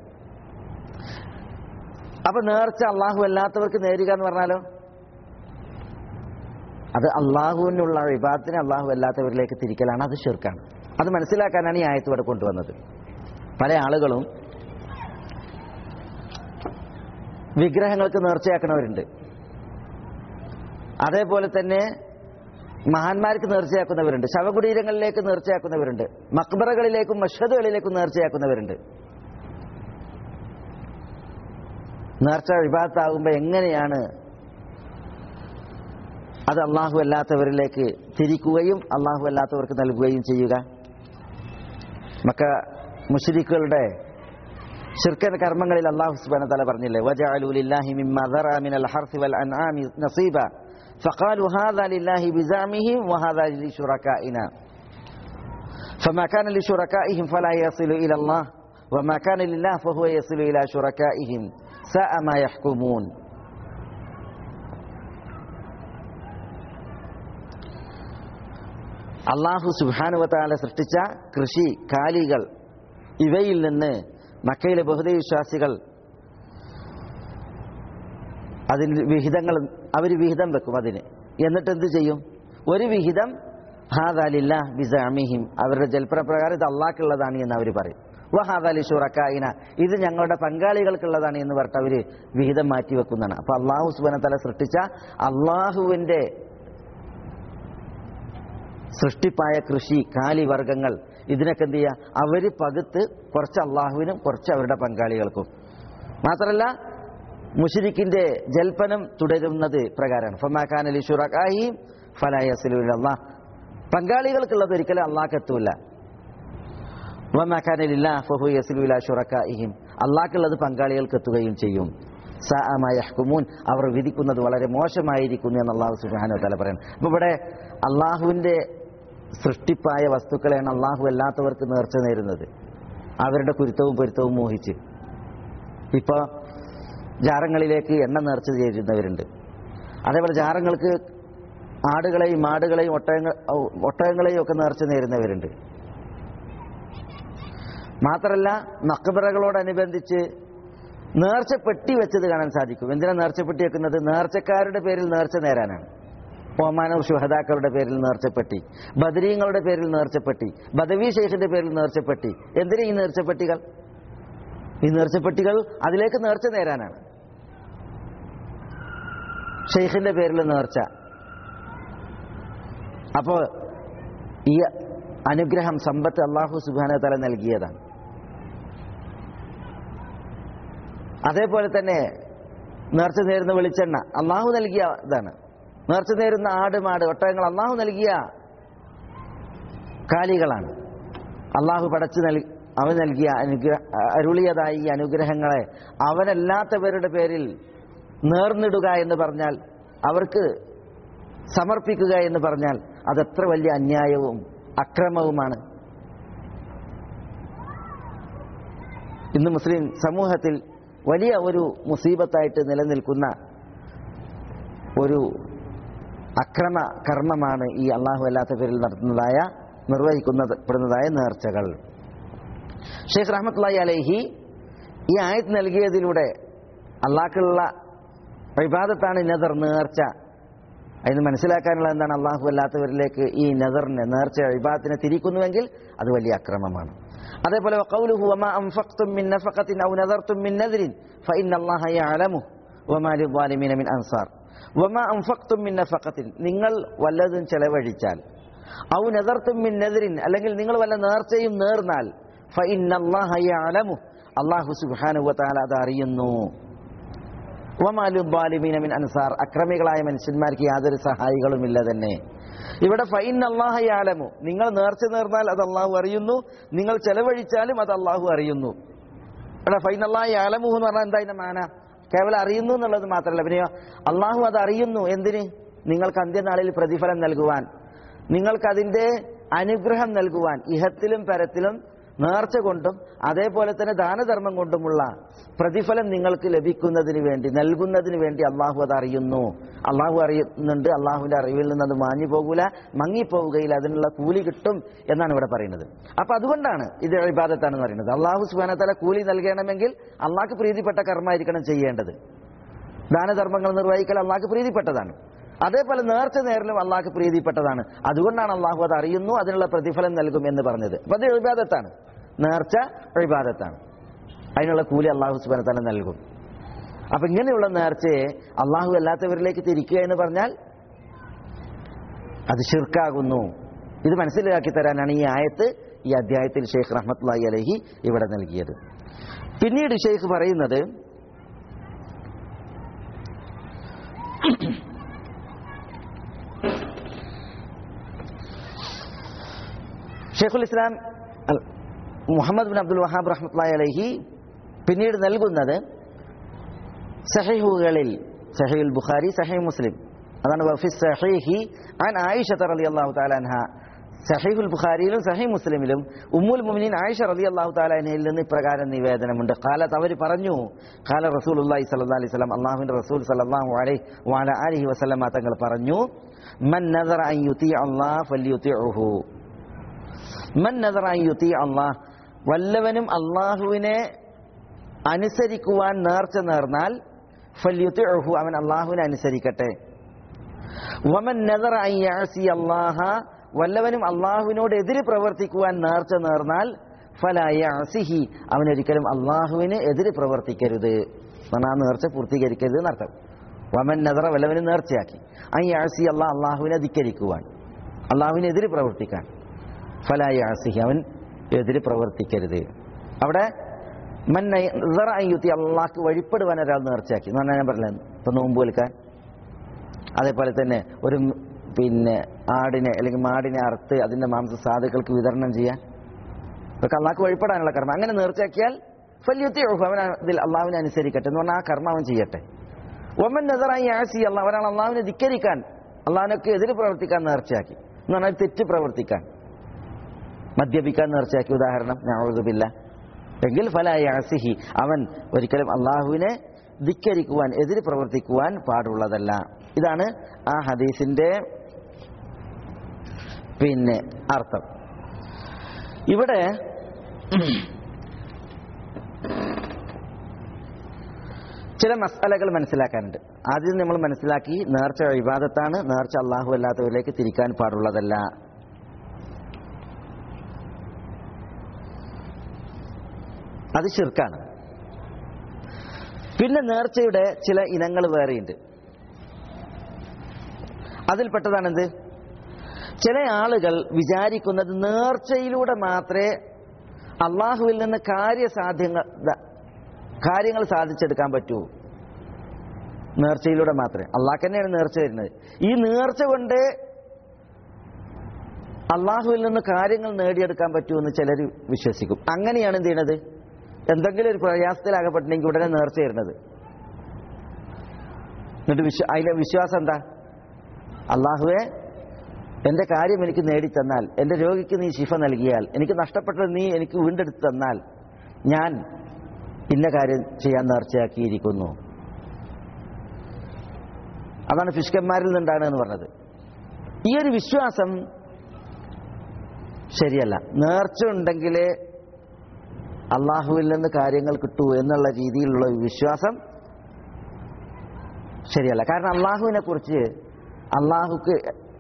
അപ്പൊ നേർച്ച അള്ളാഹു അല്ലാത്തവർക്ക് നേരുക എന്ന് പറഞ്ഞാലോ അത് അള്ളാഹുവിനുള്ള വിവാദത്തിന് അള്ളാഹു അല്ലാത്തവരിലേക്ക് തിരിക്കലാണ് അത് ഷിർക്കാണ് അത് മനസ്സിലാക്കാനാണ് ഈ ആയത്ത് ഇവിടെ കൊണ്ടുവന്നത് പല ആളുകളും വിഗ്രഹങ്ങൾക്ക് നേർച്ചയാക്കണവരുണ്ട് അതേപോലെ തന്നെ മഹാന്മാർക്ക് നേർച്ചയാക്കുന്നവരുണ്ട് ശവകുടീരങ്ങളിലേക്ക് നേർച്ചയാക്കുന്നവരുണ്ട് മക്ബറകളിലേക്കും മഷദുകളിലേക്കും നേർച്ചയാക്കുന്നവരുണ്ട് നേർച്ച വിഭാഗത്താകുമ്പോൾ എങ്ങനെയാണ് അത് അള്ളാഹു അല്ലാത്തവരിലേക്ക് തിരിക്കുകയും അള്ളാഹു അല്ലാത്തവർക്ക് നൽകുകയും ചെയ്യുക മക്ക മുഷരിക്കുകളുടെ ഷിർക്കൻ കർമ്മങ്ങളിൽ അള്ളാഹു സുബ്ഹാനഹു വ തആല പറഞ്ഞില്ലേ വജഅലു ലില്ലാഹി മിമ്മ ദറഅ മിനൽ ഹർസി വൽ അൻആമി നസീബ فقالوا هذا لله بزعمهم وهذا لشركائنا فما كان لشركائهم فلا يصل إلى الله وما كان لله فهو يصل إلى شركائهم ساء ما يحكمون അള്ളാഹു സുബാനുവത്താല സൃഷ്ടിച്ച കൃഷി കാലികൾ ഇവയിൽ നിന്ന് മക്കയിലെ ബഹുദൈവ വിശ്വാസികൾ അതിന് വിഹിതങ്ങൾ അവർ വിഹിതം വെക്കും അതിന് എന്നിട്ട് എന്ത് ചെയ്യും ഒരു വിഹിതം ഹാദാലില്ല ബിസാമിഹിം അവരുടെ ജൽപ്രപ്രകാരം ഇത് അള്ളാഹ്ക്കുള്ളതാണ് എന്ന് അവർ പറയും വഹാദാലി ഷുറക്കായിന ഇത് ഞങ്ങളുടെ പങ്കാളികൾക്കുള്ളതാണ് എന്ന് പറഞ്ഞിട്ട് അവർ വിഹിതം മാറ്റി വെക്കുന്നതാണ് അപ്പൊ അള്ളാഹു സുബനത്തല സൃഷ്ടിച്ച അള്ളാഹുവിന്റെ സൃഷ്ടിപ്പായ കൃഷി കാലിവർഗങ്ങൾ ഇതിനൊക്കെ എന്ത് ചെയ്യുക അവർ പകുത്ത് കുറച്ച് അള്ളാഹുവിനും കുറച്ച് അവരുടെ പങ്കാളികൾക്കും മാത്രമല്ല മുഷിരിക്കിന്റെ ജൽപ്പനം തുടരുന്നത് പ്രകാരമാണ് ഫമാഖാൻ അലി ഷുറായി ഫലായസിലുള്ള അള്ളാഹ് പങ്കാളികൾക്കുള്ളത് ഒരിക്കലും അള്ളാഹ് എത്തൂല വമാഖാനില്ല ഫഹു യസിലുല ഷുറക്കായിഹിം അള്ളാഹ്ക്കുള്ളത് പങ്കാളികൾക്ക് എത്തുകയും ചെയ്യും സഅമയഹ്കുമൂൻ അവർ വിധിക്കുന്നത് വളരെ മോശമായിരിക്കുന്നു എന്ന് അള്ളാഹു സുബ്ഹാനഹു തആല പറയുന്നു അപ്പോൾ ഇവിടെ അള്ളാഹുവിന്റെ സൃഷ്ടിപ്പായ വസ്തുക്കളെയാണ് അള്ളാഹു അല്ലാത്തവർക്ക് നേർച്ച നേരുന്നത് അവരുടെ കുരുത്തവും പൊരുത്തവും മോഹിച്ച് ഇപ്പൊ ജാറങ്ങളിലേക്ക് എണ്ണ നേർച്ച ചെയ്യുന്നവരുണ്ട് അതേപോലെ ജാറങ്ങൾക്ക് ആടുകളെയും മാടുകളെയും ഒട്ടകങ്ങൾ ഒട്ടകങ്ങളെയും ഒക്കെ നേർച്ച നേരുന്നവരുണ്ട് മാത്രമല്ല മക്കബറകളോടനുബന്ധിച്ച് നേർച്ചപ്പെട്ടി വെച്ചത് കാണാൻ സാധിക്കും എന്തിനാ നേർച്ചപ്പെട്ടി വെക്കുന്നത് നേർച്ചക്കാരുടെ പേരിൽ നേർച്ച നേരാനാണ് ഒമാനൂർ ശുഹദാക്കളുടെ പേരിൽ നേർച്ചപ്പെട്ടി ബദരീങ്ങളുടെ പേരിൽ നേർച്ചപ്പെട്ടി ബദവി ശേഖിന്റെ പേരിൽ നേർച്ചപ്പെട്ടി എന്തിനാ ഈ നേർച്ചപ്പെട്ടികൾ ഈ നേർച്ചപ്പെട്ടികൾ അതിലേക്ക് നേർച്ച നേരാനാണ് ഷെയ്ഖിന്റെ പേരിൽ നേർച്ച അപ്പോൾ ഈ അനുഗ്രഹം സമ്പത്ത് അള്ളാഹു സുബാന തല നൽകിയതാണ് അതേപോലെ തന്നെ നേർച്ച നേരുന്ന വെളിച്ചെണ്ണ അള്ളാഹു നൽകിയ ഇതാണ് നേർച്ച നേരുന്ന ആട് മാട് ഒട്ടകങ്ങൾ അള്ളാഹു നൽകിയ കാലികളാണ് അള്ളാഹു പടച്ചു നൽ അവൻ നൽകിയ അനുഗ്രഹ അരുളിയതായി ഈ അനുഗ്രഹങ്ങളെ അവനല്ലാത്തവരുടെ പേരിൽ നേർന്നിടുക എന്ന് പറഞ്ഞാൽ അവർക്ക് സമർപ്പിക്കുക എന്ന് പറഞ്ഞാൽ അതെത്ര വലിയ അന്യായവും അക്രമവുമാണ് ഇന്ന് മുസ്ലിം സമൂഹത്തിൽ വലിയ ഒരു മുസീബത്തായിട്ട് നിലനിൽക്കുന്ന ഒരു അക്രമ കർമ്മമാണ് ഈ അള്ളാഹു അല്ലാത്ത പേരിൽ നടത്തുന്നതായ നിർവഹിക്കുന്നത് പെടുന്നതായ നേർച്ചകൾ ഷെയ്ഖ് റഹ്മത്തുള്ളി അലൈഹി ഈ ആയത്ത് നൽകിയതിലൂടെ അള്ളാഹ്ക്കുള്ള വിവാദത്താണ് നദർ നേർച്ച അതിന് മനസ്സിലാക്കാനുള്ള എന്താണ് അള്ളാഹു അല്ലാത്തവരിലേക്ക് ഈ നദറിനെ നേർച്ച വിവാദത്തിനെ തിരിക്കുന്നുവെങ്കിൽ അത് വലിയ അക്രമമാണ് അതേപോലെ وقوله وما أنفقتم من نفقة أو نذرتم من نذر فإن الله يعلمه وما للظالمين من أنصار وما أنفقتم من نفقة നിങ്ങൾ വല്ലതും ചെലവഴിച്ചാൽ ഔ നദർത്തും മിൻ നദറിൻ അല്ലെങ്കിൽ നിങ്ങൾ വല്ല നേർച്ചയും നേർന്നാൽ فإن الله يعلمه അള്ളാഹു സുബ്ഹാനഹു വതആല അത് അറിയുന്നു വമാലു ബാലിമീന മിൻ അൻസാർ അക്രമികളായ മനുഷ്യന്മാർക്ക് യാതൊരു സഹായികളുമില്ല തന്നെ ഇവിടെ ഫൈൻ അള്ളാഹ യാലമു നിങ്ങൾ നേർച്ച നേർന്നാൽ അത് അള്ളാഹു അറിയുന്നു നിങ്ങൾ ചെലവഴിച്ചാലും അത് അള്ളാഹു അറിയുന്നു ഇവിടെ ഫൈൻ അള്ളാഹ യാലമു എന്ന് പറഞ്ഞാൽ എന്താ ഇതിന്റെ മാന കേവലം അറിയുന്നു എന്നുള്ളത് മാത്രമല്ല പിന്നെയോ അള്ളാഹു അത് അറിയുന്നു എന്തിന് നിങ്ങൾക്ക് അന്ത്യനാളിൽ പ്രതിഫലം നൽകുവാൻ നിങ്ങൾക്കതിന്റെ അനുഗ്രഹം നൽകുവാൻ ഇഹത്തിലും പരത്തിലും നേർച്ച കൊണ്ടും അതേപോലെ തന്നെ ദാനധർമ്മം കൊണ്ടുമുള്ള പ്രതിഫലം നിങ്ങൾക്ക് ലഭിക്കുന്നതിന് വേണ്ടി നൽകുന്നതിന് വേണ്ടി അള്ളാഹു അത് അറിയുന്നു അള്ളാഹു അറിയുന്നുണ്ട് അള്ളാഹുവിന്റെ അറിവിൽ നിന്ന് അത് മാഞ്ഞു പോകൂല മങ്ങിപ്പോവുകയില്ല അതിനുള്ള കൂലി കിട്ടും എന്നാണ് ഇവിടെ പറയുന്നത് അപ്പൊ അതുകൊണ്ടാണ് ഇത് ഇബാദത്താണെന്ന് പറയുന്നത് അള്ളാഹു സുബാനത്തല കൂലി നൽകണമെങ്കിൽ അള്ളാഹ്ക്ക് പ്രീതിപ്പെട്ട കർമ്മമായിരിക്കണം ചെയ്യേണ്ടത് ദാനധർമ്മങ്ങൾ നിർവഹിക്കൽ അള്ളാഹ്ക്ക് പ്രീതിപ്പെട്ടതാണ് അതേപോലെ നേർച്ച നേരലും അള്ളാഹ്ക്ക് പ്രീതിപ്പെട്ടതാണ് അതുകൊണ്ടാണ് അള്ളാഹു അത് അറിയുന്നു അതിനുള്ള പ്രതിഫലം നൽകും എന്ന് പറഞ്ഞത് അപ്പൊ അത് ഇബാദത്താണ് നേർച്ച ഇബാദത്താണ് അതിനുള്ള കൂലി അള്ളാഹു സുബാന തന്നെ നൽകും അപ്പൊ ഇങ്ങനെയുള്ള നേർച്ചയെ അള്ളാഹു അല്ലാത്തവരിലേക്ക് തിരിക്കുക എന്ന് പറഞ്ഞാൽ അത് ഷിർക്കാകുന്നു ഇത് മനസ്സിലാക്കി തരാനാണ് ഈ ആയത്ത് ഈ അധ്യായത്തിൽ ഷെയ്ഖ് റഹ്മത്തുള്ളി അലഹി ഇവിടെ നൽകിയത് പിന്നീട് ഷെയ്ഖ് പറയുന്നത് ഷെയ്ഖുൽ ഇസ്ലാം അൽ- മുഹമ്മദ് ബിൻ അബ്ദുൽ വഹാബ് റഹ്മത്തുള്ളി അലഹി പിന്നീട് നൽകുന്നത് സഹീഹുകളിൽ സഹീൽ ബുഖാരി സഹീഹ് മുസ്ലിം അതാണ് വഫി സഹീഹി ആൻ ആയിഷ റളിയല്ലാഹു തആല അൻഹ സഹീഹുൽ ബുഖാരിയിലും സഹീഹ് മുസ്ലിമിലും ഉമ്മുൽ മുഅ്മിനീൻ ആയിഷ റളിയല്ലാഹു തആല അൻഹയിൽ നിന്ന് ഇപ്രകാരം നിവേദനമുണ്ട് ഖാലത്ത് അവർ പറഞ്ഞു ഖാല റസൂലുള്ളാഹി സ്വല്ലല്ലാഹു അലൈഹി വസല്ലം അല്ലാഹുവിന്റെ റസൂൽ സ്വല്ലല്ലാഹു അലൈഹി വഅല ആലിഹി വസല്ലമ തങ്ങൾ പറഞ്ഞു മൻ നദറ അൻ യുതി അല്ലാഹ് ഫല്യുതിഉഹു മൻ നദറ അൻ യുതി അല്ലാഹ് വല്ലവനും അള്ളാഹുവിനെ അനുസരിക്കുവാൻ നേർച്ച നേർന്നാൽ ഫല്യുതിഉഹു അവൻ അള്ളാഹുവിനെ അനുസരിക്കട്ടെ വമൻ നദറ അൻ യഅസി അല്ലാഹ വല്ലവനും അള്ളാഹുവിനോട് എതിര് പ്രവർത്തിക്കുവാൻ നേർച്ച നേർന്നാൽ ഫലാ യഅസിഹി അവൻ ഒരിക്കലും അള്ളാഹുവിന് എതിര് പ്രവർത്തിക്കരുത് എന്നാണ് ആ നേർച്ച പൂർത്തീകരിക്കരുത് എന്നർത്ഥം വമൻ നദറ വല്ലവനും നേർച്ചയാക്കി അൻ യഅസി അല്ലാഹ് അള്ളാഹുവിനെ ധിക്കരിക്കുവാൻ അള്ളാഹുവിനെതിരെ പ്രവർത്തിക്കാൻ ഫലാ യഅസിഹി അവൻ എതിര് പ്രവർത്തിക്കരുത് അവിടെ മൻ നദറ അൻ യുതി അള്ളാഹ്ക്ക് വഴിപ്പെടുവാൻ ഒരാൾ നേർച്ചയാക്കി എന്ന് പറഞ്ഞാൽ ഞാൻ പറഞ്ഞില്ല ഇപ്പൊ നോമ്പ് വിൽക്കാൻ അതേപോലെ തന്നെ ഒരു മ് പിന്നെ ആടിനെ അല്ലെങ്കിൽ മാടിനെ അറുത്ത് അതിന്റെ മാംസ സാധുക്കൾക്ക് വിതരണം ചെയ്യാൻ ഇതൊക്കെ അള്ളാഹ്ക്ക് വഴിപ്പെടാനുള്ള കർമ്മം അങ്ങനെ നേർച്ചയാക്കിയാൽ ഫല്യുത്തി അവൻ ഇതിൽ അള്ളാഹുവിനെ അനുസരിക്കട്ടെ എന്ന് പറഞ്ഞാൽ ആ കർമ്മം അവൻ ചെയ്യട്ടെ ഒമൻ നദറായി ആസി അള്ളാഹ് ഒരാൾ അള്ളാഹുവിനെ ധിക്കരിക്കാൻ അള്ളാഹിനൊക്കെ എതിര് പ്രവർത്തിക്കാൻ നേർച്ചയാക്കി എന്ന് പറഞ്ഞാൽ തെറ്റ് പ്രവർത്തിക്കാൻ മദ്യപിക്കാൻ നേർച്ചയാക്കി ഉദാഹരണം ഞാറുബില്ല എങ്കിൽ ഫലായ അസിഹി അവൻ ഒരിക്കലും അള്ളാഹുവിനെ ധിക്കരിക്കുവാൻ എതിര് പ്രവർത്തിക്കുവാൻ പാടുള്ളതല്ല ഇതാണ് ആ ഹദീസിന്റെ പിന്നെ അർത്ഥം ഇവിടെ ചില മസാലകൾ മനസ്സിലാക്കാനുണ്ട് ആദ്യം നമ്മൾ മനസ്സിലാക്കി നേർച്ച വിവാദത്താണ് നേർച്ച അള്ളാഹു അല്ലാത്തവരിലേക്ക് തിരിക്കാൻ പാടുള്ളതല്ല അത് ശിർക്കാണ് പിന്നെ നേർച്ചയുടെ ചില ഇനങ്ങൾ വേറെയുണ്ട് അതിൽപ്പെട്ടതാണെന്ത് ചില ആളുകൾ വിചാരിക്കുന്നത് നേർച്ചയിലൂടെ മാത്രമേ അള്ളാഹുവിൽ നിന്ന് കാര്യസാധ്യങ്ങൾ ദ- കാര്യങ്ങൾ സാധിച്ചെടുക്കാൻ പറ്റൂ നേർച്ചയിലൂടെ മാത്രമേ അള്ളാഹ് തന്നെയാണ് നേർച്ച വരുന്നത് ഈ നേർച്ച കൊണ്ട് അള്ളാഹുവിൽ നിന്ന് കാര്യങ്ങൾ നേടിയെടുക്കാൻ പറ്റുമെന്ന് ചിലർ വിശ്വസിക്കും അങ്ങനെയാണ് എന്ത് ചെയ്യണത് എന്തെങ്കിലും ഒരു പ്രയാസത്തിലാകപ്പെട്ടിട്ടുണ്ടെങ്കിൽ ഉടനെ നേർച്ച വരുന്നത് എന്നിട്ട് വിശ്വ അതിലെ വിശ്വാസം എന്താ അള്ളാഹുവെ എന്റെ കാര്യം എനിക്ക് നേടിത്തന്നാൽ എന്റെ രോഗിക്ക് നീ ശിഫ നൽകിയാൽ എനിക്ക് നഷ്ടപ്പെട്ടത് നീ എനിക്ക് വീണ്ടെടുത്ത് തന്നാൽ ഞാൻ ഇന്ന കാര്യം ചെയ്യാൻ നേർച്ചയാക്കിയിരിക്കുന്നു അതാണ് ഫിഷ്കന്മാരിൽ നിന്നുണ്ടാണ് എന്ന് പറഞ്ഞത് ഈ ഒരു വിശ്വാസം ശരിയല്ല നേർച്ച ഉണ്ടെങ്കിലേ അള്ളാഹുവിൽ നിന്ന് കാര്യങ്ങൾ കിട്ടൂ എന്നുള്ള രീതിയിലുള്ള ഒരു വിശ്വാസം ശരിയല്ല കാരണം അള്ളാഹുവിനെ കുറിച്ച് അള്ളാഹുക്ക്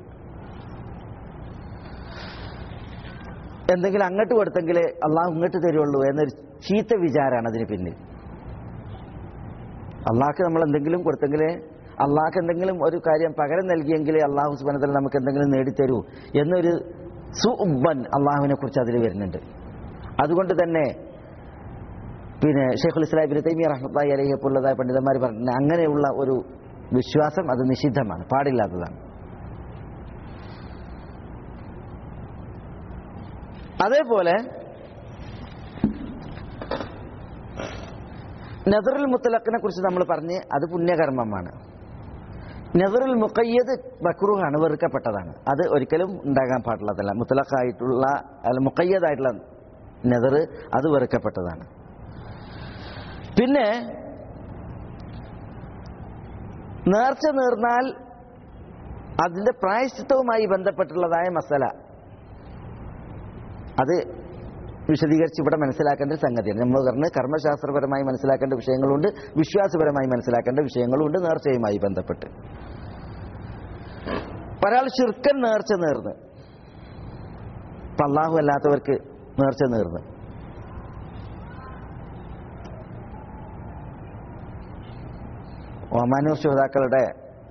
എന്തെങ്കിലും അങ്ങോട്ട് കൊടുത്തെങ്കിലേ അള്ളാഹു ഇങ്ങോട്ട് തരുള്ളൂ എന്നൊരു ചീത്ത വിചാരമാണ് അതിന് പിന്നിൽ അള്ളാഹ്ക്ക് നമ്മൾ എന്തെങ്കിലും കൊടുത്തെങ്കിലേ അള്ളാഹ്ക്ക് എന്തെങ്കിലും ഒരു കാര്യം പകരം നൽകിയെങ്കിലേ അള്ളാഹു സുബനത്തിൽ നമുക്ക് എന്തെങ്കിലും നേടിത്തരൂ എന്നൊരു സുബൻ അള്ളാഹുവിനെ കുറിച്ച് അതിൽ വരുന്നുണ്ട് അതുകൊണ്ട് തന്നെ പിന്നെ ഷെയ്ഖുൽ ഇസ്ലാം ഇബ്നു തൈമിയ റഹ്മത്തുള്ളാഹി അലൈഹി പോലുള്ളതായ പണ്ഡിതന്മാർ പറഞ്ഞ അങ്ങനെയുള്ള ഒരു വിശ്വാസം അത് നിഷിദ്ധമാണ് പാടില്ലാത്തതാണ് അതേപോലെ നദറുൽ മുത്തലഖിനെ കുറിച്ച് നമ്മൾ പറഞ്ഞ് അത് പുണ്യകർമ്മമാണ് നദറുൽ മുക്കയ്യദ് ബക്രൂഹാണ് വെറുക്കപ്പെട്ടതാണ് അത് ഒരിക്കലും ഉണ്ടാകാൻ പാടുള്ളതല്ല മുത്തലഖായിട്ടുള്ള അല്ല മുക്കയ്യദായിട്ടുള്ള നെതർ അത് വെറുക്കപ്പെട്ടതാണ് പിന്നെ നേർച്ച നേർന്നാൽ അതിന്റെ പ്രായശ്ചിത്തവുമായി ബന്ധപ്പെട്ടുള്ളതായ മസല അത് വിശദീകരിച്ച് ഇവിടെ മനസ്സിലാക്കേണ്ട ഒരു സംഗതിയാണ് നമ്മൾ പറഞ്ഞ് കർമ്മശാസ്ത്രപരമായി മനസ്സിലാക്കേണ്ട വിഷയങ്ങളുണ്ട് വിശ്വാസപരമായി മനസ്സിലാക്കേണ്ട വിഷയങ്ങളുണ്ട് നേർച്ചയുമായി ബന്ധപ്പെട്ട് ഒരാൾ ശുർക്കൻ നേർച്ച നേർന്ന് ഇപ്പൊ അള്ളാഹു അല്ലാത്തവർക്ക് നേർച്ച നേർന്ന് ഒമാനൂർ ശ്രോതാക്കളുടെ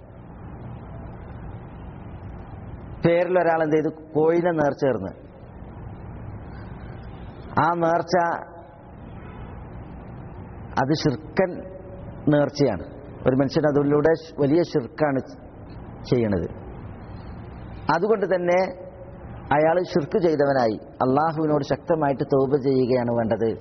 പേരിൽ ഒരാൾ എന്ത് ചെയ്തു കോഴിനെ നേർച്ച ചേർന്ന് ആ നേർച്ച അത് ഷിർക്കൻ നേർച്ചയാണ് ഒരു മനുഷ്യൻ അതിലൂടെ വലിയ ഷിർക്കാണ് ചെയ്യണത് അതുകൊണ്ട് തന്നെ അയാൾ ഷിർക്ക് ചെയ്തവനായി അള്ളാഹുവിനോട് ശക്തമായിട്ട് തോപ ചെയ്യുകയാണ് വേണ്ടത്